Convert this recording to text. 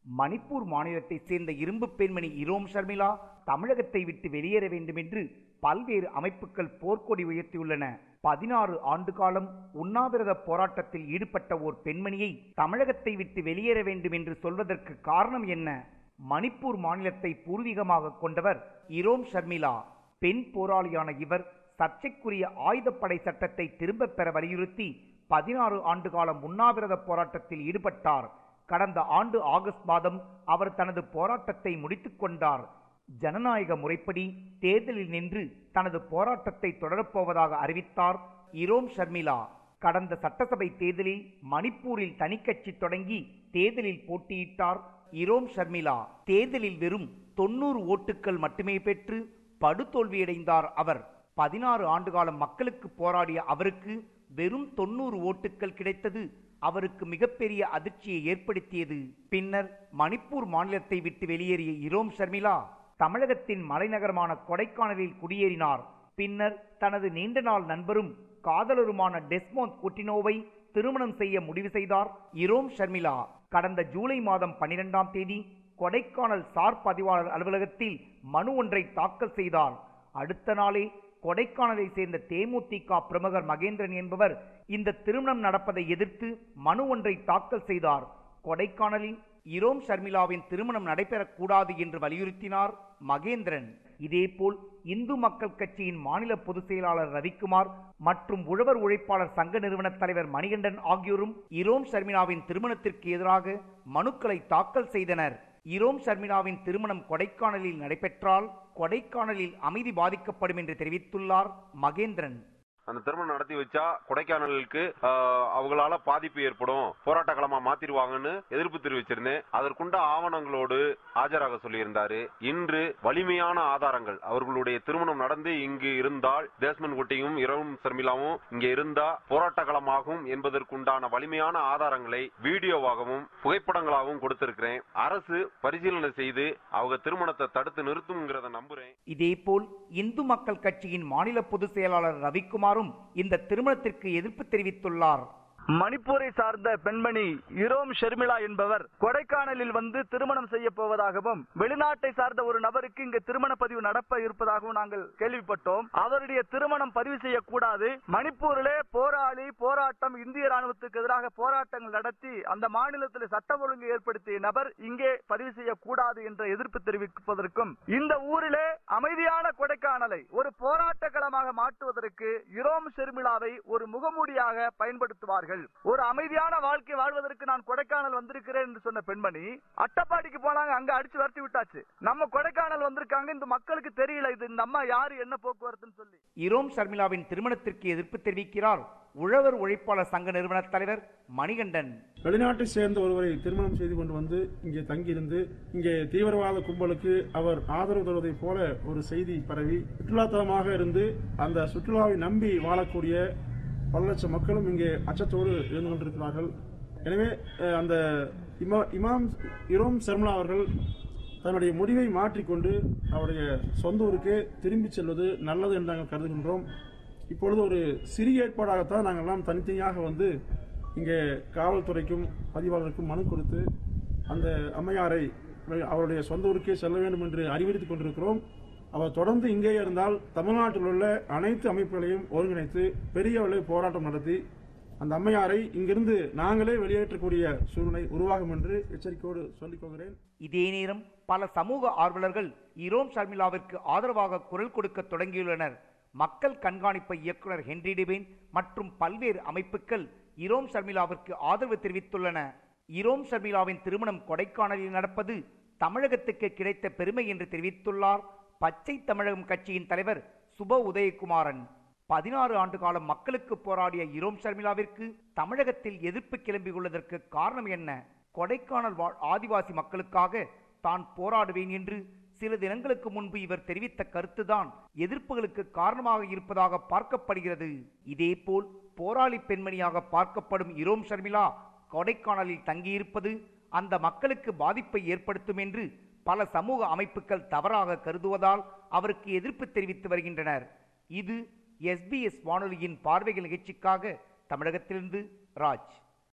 மணிப்பூர் மாநிலத்தைச் சேர்ந்த இரும்பு பெண்மணி இரோம் ஷர்மிளா தமிழகத்தை விட்டு வெளியேற வேண்டும் என்று பல்வேறு அமைப்புகள் போர்க்கொடி உயர்த்தியுள்ளன பதினாறு ஆண்டு காலம் உண்ணாவிரத போராட்டத்தில் ஈடுபட்ட ஓர் பெண்மணியை தமிழகத்தை விட்டு வெளியேற வேண்டும் என்று சொல்வதற்கு காரணம் என்ன மணிப்பூர் மாநிலத்தை பூர்வீகமாக கொண்டவர் இரோம் ஷர்மிளா பெண் போராளியான இவர் சர்ச்சைக்குரிய ஆயுதப்படை சட்டத்தை திரும்பப் பெற வலியுறுத்தி பதினாறு ஆண்டு காலம் உண்ணாவிரத போராட்டத்தில் ஈடுபட்டார் கடந்த ஆண்டு ஆகஸ்ட் மாதம் அவர் தனது போராட்டத்தை முடித்துக் கொண்டார் ஜனநாயக முறைப்படி தேர்தலில் நின்று தனது போராட்டத்தை தொடரப்போவதாக அறிவித்தார் இரோம் ஷர்மிளா கடந்த சட்டசபை தேர்தலில் மணிப்பூரில் தனிக்கட்சி தொடங்கி தேர்தலில் போட்டியிட்டார் இரோம் ஷர்மிளா தேர்தலில் வெறும் தொன்னூறு ஓட்டுக்கள் மட்டுமே பெற்று படுதோல்வியடைந்தார் அவர் பதினாறு ஆண்டுகாலம் மக்களுக்கு போராடிய அவருக்கு வெறும் தொன்னூறு ஓட்டுக்கள் கிடைத்தது அவருக்கு மிகப்பெரிய அதிர்ச்சியை ஏற்படுத்தியது பின்னர் மணிப்பூர் மாநிலத்தை விட்டு வெளியேறிய இரோம் ஷர்மிளா தமிழகத்தின் மலைநகரமான கொடைக்கானலில் குடியேறினார் பின்னர் தனது நீண்ட நாள் நண்பரும் காதலருமான டெஸ்மோந்த் குட்டினோவை திருமணம் செய்ய முடிவு செய்தார் இரோம் ஷர்மிளா கடந்த ஜூலை மாதம் பனிரெண்டாம் தேதி கொடைக்கானல் சார் பதிவாளர் அலுவலகத்தில் மனு ஒன்றை தாக்கல் செய்தார் அடுத்த நாளே கொடைக்கானலை சேர்ந்த தேமுதிக பிரமுகர் மகேந்திரன் என்பவர் இந்த திருமணம் நடப்பதை எதிர்த்து மனு ஒன்றை தாக்கல் செய்தார் கொடைக்கானலில் இரோம் ஷர்மிளாவின் திருமணம் நடைபெறக்கூடாது என்று வலியுறுத்தினார் மகேந்திரன் இதேபோல் இந்து மக்கள் கட்சியின் மாநில பொதுச் செயலாளர் ரவிக்குமார் மற்றும் உழவர் உழைப்பாளர் சங்க நிறுவன தலைவர் மணிகண்டன் ஆகியோரும் இரோம் ஷர்மிளாவின் திருமணத்திற்கு எதிராக மனுக்களை தாக்கல் செய்தனர் இரோம் ஷர்மிளாவின் திருமணம் கொடைக்கானலில் நடைபெற்றால் கொடைக்கானலில் அமைதி பாதிக்கப்படும் என்று தெரிவித்துள்ளார் மகேந்திரன் அந்த திருமணம் நடத்தி வச்சா கொடைக்கானலுக்கு ஆஹ், அவங்களால பாதிப்பு ஏற்படும் போராட்ட களமா மாத்திருவாங்கன்னு எதிர்ப்பு தெரிவிச்சிருந்தேன் அதற்குண்ட ஆவணங்களோடு ஆஜராக சொல்லியிருந்தாரு இன்று வலிமையான ஆதாரங்கள் அவர்களுடைய திருமணம் நடந்து இங்கு இருந்தால் தேஸ்மன் குட்டியும் இரவும் சர்மிளாவும் இங்கே இருந்தா போராட்ட களமாகும் என்பதற்குண்டான வலிமையான ஆதாரங்களை வீடியோவாகவும் புகைப்படங்களாகவும் கொடுத்திருக்கிறேன் அரசு பரிசீலனை செய்து அவங்க திருமணத்தை தடுத்து நிறுத்தும்ங்கிறத நம்புறேன் இதேபோல் இந்து மக்கள் கட்சியின் மாநில பொதுச் செயலாளர் ரவிக்குமாரும் இந்த திருமணத்திற்கு எதிர்ப்பு தெரிவித்துள்ளார் மணிப்பூரை சார்ந்த பெண்மணி இரோம் ஷர்மிளா என்பவர் கொடைக்கானலில் வந்து திருமணம் செய்ய போவதாகவும் வெளிநாட்டை சார்ந்த ஒரு நபருக்கு இங்கு திருமண பதிவு நடப்ப இருப்பதாகவும் நாங்கள் கேள்விப்பட்டோம் அவருடைய திருமணம் பதிவு செய்யக்கூடாது மணிப்பூரிலே போராளி போராட்டம் இந்திய ராணுவத்துக்கு எதிராக போராட்டங்கள் நடத்தி அந்த மாநிலத்தில் சட்டம் ஒழுங்கு ஏற்படுத்திய நபர் இங்கே பதிவு செய்யக்கூடாது என்ற எதிர்ப்பு தெரிவிப்பதற்கும் இந்த ஊரிலே அமைதியான கொடைக்கானலை ஒரு போராட்ட களமாக மாற்றுவதற்கு இரோம் ஷெர்மிளாவை ஒரு முகமூடியாக பயன்படுத்துவார்கள் ஒரு அமைதியான வாழ்க்கை வாழ்வதற்கு நான் கொடைக்கானல் வந்திருக்கிறேன் என்று சொன்ன பெண்மணி அட்டப்பாடிக்கு போனாங்க அங்க அடிச்சு விரட்டி விட்டாச்சு நம்ம கொடைக்கானல் வந்திருக்காங்க இந்த மக்களுக்கு தெரியல இது இந்த அம்மா யாரு என்ன போக்குவரத்துன்னு சொல்லி இரோம் ஷர்மிளாவின் திருமணத்திற்கு எதிர்ப்பு தெரிவிக்கிறார் உழவர் உழைப்பாளர் சங்க நிறுவன தலைவர் மணிகண்டன் வெளிநாட்டை சேர்ந்த ஒருவரை திருமணம் செய்து கொண்டு வந்து இங்கே தங்கியிருந்து இங்கே தீவிரவாத கும்பலுக்கு அவர் ஆதரவு தருவதைப் போல ஒரு செய்தி பரவி சுற்றுலாத்தலமாக இருந்து அந்த சுற்றுலாவை நம்பி வாழக்கூடிய பல லட்சம் மக்களும் இங்கே அச்சத்தோடு இருந்து கொண்டிருக்கிறார்கள் எனவே அஹ், அந்த இமா இமாம் இரோம் சர்மலா அவர்கள் தன்னுடைய முடிவை மாற்றிக்கொண்டு அவருடைய சொந்த ஊருக்கே திரும்பிச் செல்வது நல்லது என்று நாங்கள் கருதுகின்றோம் இப்பொழுது ஒரு சிறிய ஏற்பாடாகத்தான் நாங்கள் எல்லாம் தனித்தனியாக வந்து இங்கே காவல்துறைக்கும் பதிவாளருக்கும் மனு கொடுத்து அந்த அம்மையாரை அவருடைய சொந்த ஊருக்கே செல்ல வேண்டும் என்று அறிவுறுத்திக் கொண்டிருக்கிறோம் அவர் தொடர்ந்து இங்கே இருந்தால் தமிழ்நாட்டில் உள்ள அனைத்து அமைப்புகளையும் ஒருங்கிணைத்து பெரிய அளவில் போராட்டம் நடத்தி அந்த அம்மையாரை இங்கிருந்து நாங்களே வெளியேற்றக்கூடிய சூழ்நிலை உருவாகும் என்று எச்சரிக்கையோடு சொல்லிக் கொள்கிறேன் இதே நேரம் பல சமூக ஆர்வலர்கள் இரோம் ஷர்மிளாவிற்கு ஆதரவாக குரல் கொடுக்க தொடங்கியுள்ளனர் மக்கள் கண்காணிப்பு இயக்குனர் ஹென்றி டிபேன் மற்றும் பல்வேறு அமைப்புகள் இரோம் ஷர்மிளாவிற்கு ஆதரவு தெரிவித்துள்ளன இரோம் ஷர்மிளாவின் திருமணம் கொடைக்கானலில் நடப்பது தமிழகத்துக்கு கிடைத்த பெருமை என்று தெரிவித்துள்ளார் பச்சை தமிழகம் கட்சியின் தலைவர் சுப உதயகுமாரன் பதினாறு ஆண்டு காலம் மக்களுக்கு போராடிய இரோம் ஷர்மிளாவிற்கு தமிழகத்தில் எதிர்ப்பு கிளம்பியுள்ளதற்கு காரணம் என்ன கொடைக்கானல் வாழ் ஆதிவாசி மக்களுக்காக தான் போராடுவேன் என்று சில தினங்களுக்கு முன்பு இவர் தெரிவித்த கருத்துதான் எதிர்ப்புகளுக்கு காரணமாக இருப்பதாக பார்க்கப்படுகிறது இதேபோல் போராளி பெண்மணியாக பார்க்கப்படும் இரோம் ஷர்மிளா கொடைக்கானலில் தங்கியிருப்பது அந்த மக்களுக்கு பாதிப்பை ஏற்படுத்தும் என்று பல சமூக அமைப்புகள் தவறாக கருதுவதால் அவருக்கு எதிர்ப்பு தெரிவித்து வருகின்றனர் இது எஸ்பிஎஸ் வானொலியின் பார்வைகள் நிகழ்ச்சிக்காக தமிழகத்திலிருந்து ராஜ்